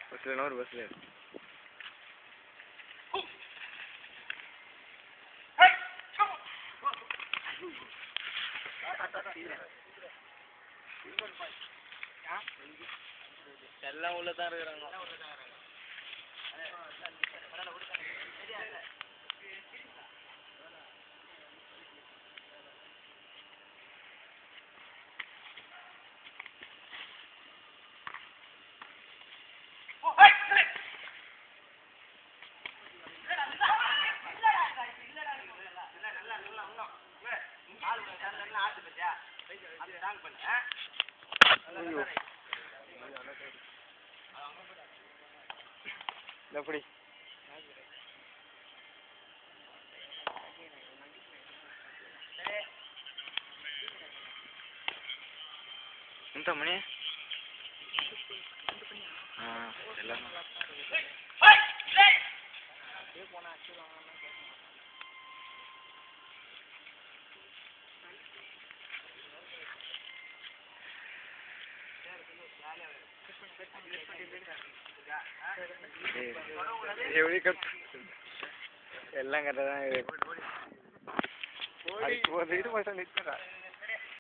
பஸ்ஸில் ஒரு பஸ்ஸில் எல்லாம் உள்ள தான் இருக்கிறாங்க ஐயோ எப்படி ఎంత మణి ఎல்லாம் எப்படி கட்டு எல்லாம் கரெக்டாக தான் இருக்கு அதுக்கு ஒரு இது மட்டும் நிற்கிறா